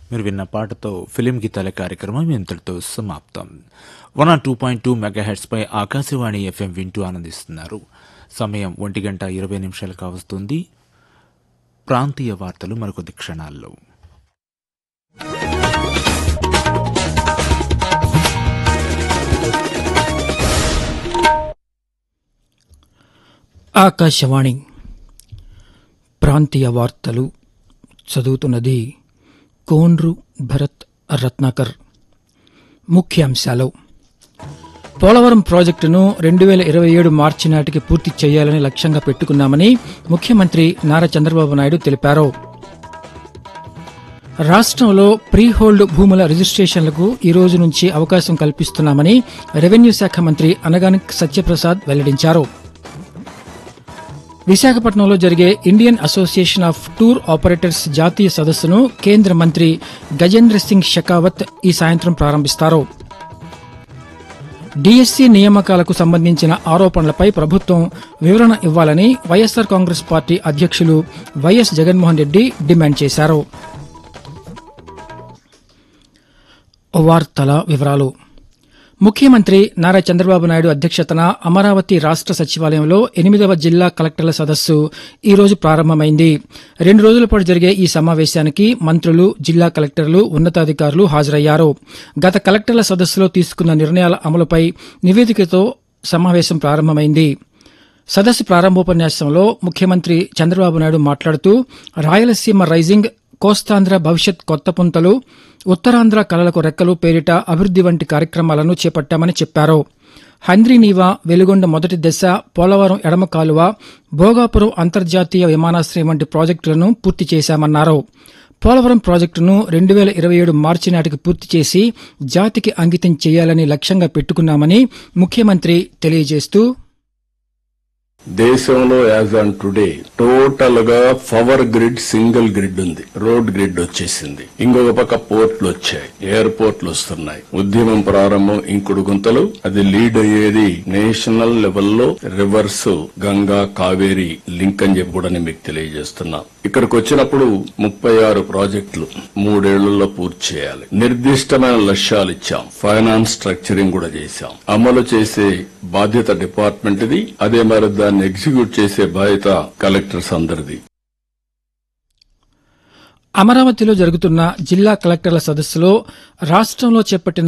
మీరు విన్న పాటతో ఫిలిం గీతాల కార్యక్రమం ఇంతటితో సమాప్తం one or two point two మెగాహెడ్స్పై ఆకాశవాణి ఎఫ్ఎం వింటూ ఆనందిస్తున్నారు సమయం ఒంటి గంట ఇరవై నిమిషాలు కావస్తుంది ప్రాంతీయ వార్తలు మరికొద్ది క్షణాల్లో ఆకాశవాణి ప్రాంతీయ వార్తలు చదువుతున్నది కోన్రు భరత్ రత్నాకర్ ముఖ్యాంశాలు పోలవరం ప్రాజెక్టును రెండు వేల ఇరవై ఏడు మార్చి నాటికి పూర్తి చేయాలని లక్ష్యంగా పెట్టుకున్నామని ముఖ్యమంత్రి నారా చంద్రబాబు నాయుడు తెలిపారు రాష్ట్రంలో ప్రీ హోల్డ్ భూముల రిజిస్ట్రేషన్లకు ఈ రోజు నుంచి అవకాశం కల్పిస్తున్నామని రెవెన్యూ శాఖ మంత్రి అనగాని సత్యప్రసాద్ వెల్లడించారు విశాఖపట్నంలో జరిగే Indian association of tour operators జాతీయ సదస్సును కేంద్ర మంత్రి గజేంద్ర సింగ్ షెకావత్ ఈ సాయంత్రం ప్రారంభిస్తారు డీఎస్సీ నియామకాలకు సంబంధించిన ఆరోపణలపై ప్రభుత్వం వివరణ ఇవ్వాలని వైఎస్సార్ కాంగ్రెస్ పార్టీ అధ్యక్షులు వైఎస్ జగన్మోహన్ రెడ్డి డిమాండ్ చేశారు వార్తల వివరాలు ముఖ్యమంత్రి నారా చంద్రబాబు నాయుడు అధ్యక్షతన అమరావతి రాష్ట సచివాలయంలో ఎనిమిదవ జిల్లా కలెక్టర్ల సదస్సు ఈ రోజు ప్రారంభమైంది రెండు రోజుల పాటు జరిగే ఈ సమావేశానికి మంత్రులు జిల్లా కలెక్టర్లు ఉన్నతాధికారులు హాజరయ్యారు గత కలెక్టర్ల సదస్సులో తీసుకున్న నిర్ణయాల అమలుపై నివేదికతో సమావేశం ప్రారంభమైంది సదస్సు ప్రారంభోపన్యాసంలో ముఖ్యమంత్రి చంద్రబాబు నాయుడు మాట్లాడుతూ రాయలసీమ రైజింగ్ కోస్తాంధ్ర భవిష్యత్ కొత్త పుంతలు ఉత్తరాంధ్ర కళలకు రెక్కలు పేరిట అభివృద్ది వంటి కార్యక్రమాలను చేపట్టామని చెప్పారు హంద్రీనీవా వెలుగొండ మొదటి దశ పోలవరం ఎడమ కాలువ భోగాపురం అంతర్జాతీయ విమానాశ్రయం వంటి ప్రాజెక్టులను పూర్తి చేశామన్నారు పోలవరం ప్రాజెక్టును రెండు వేల ఇరవై ఏడు మార్చి నాటికి పూర్తి చేసి జాతికి అంకితం చేయాలని లక్ష్యంగా పెట్టుకున్నామని ముఖ్యమంత్రి తెలియజేస్తూ దేశంలో యాజ్ ఆన్ టుడే టోటల్ గా పవర్ గ్రిడ్ సింగిల్ గ్రిడ్ ఉంది రోడ్ గ్రిడ్ వచ్చేసింది ఇంకొక పక్క పోర్ట్లు వచ్చాయి ఎయిర్పోర్ట్లు వస్తున్నాయి ఉద్యమం ప్రారంభం ఇంకుడు గుంతలు అది లీడ్ అయ్యేది నేషనల్ లెవెల్లో రివర్స్ గంగా కావేరి లింక్ అని చెప్పి కూడా నేను మీకు తెలియజేస్తున్నా ఇక్కడికి వచ్చినప్పుడు ముప్పై ఆరు ప్రాజెక్టులు మూడేళ్లలో పూర్తి చేయాలి నిర్దిష్టమైన లక్ష్యాలు ఇచ్చాం ఫైనాన్స్ స్ట్రక్చరింగ్ కూడా చేశాం అమలు చేసే బాధ్యత డిపార్ట్మెంట్ ఇది అదే మరి దాన్ని ఎగ్జిక్యూట్ చేసే బాధ్యత కలెక్టర్స్ అందరిది అమరావతిలో జరుగుతున్న జిల్లా కలెక్టర్ల సదస్సులో రాష్ట్రంలో చేపట్టిన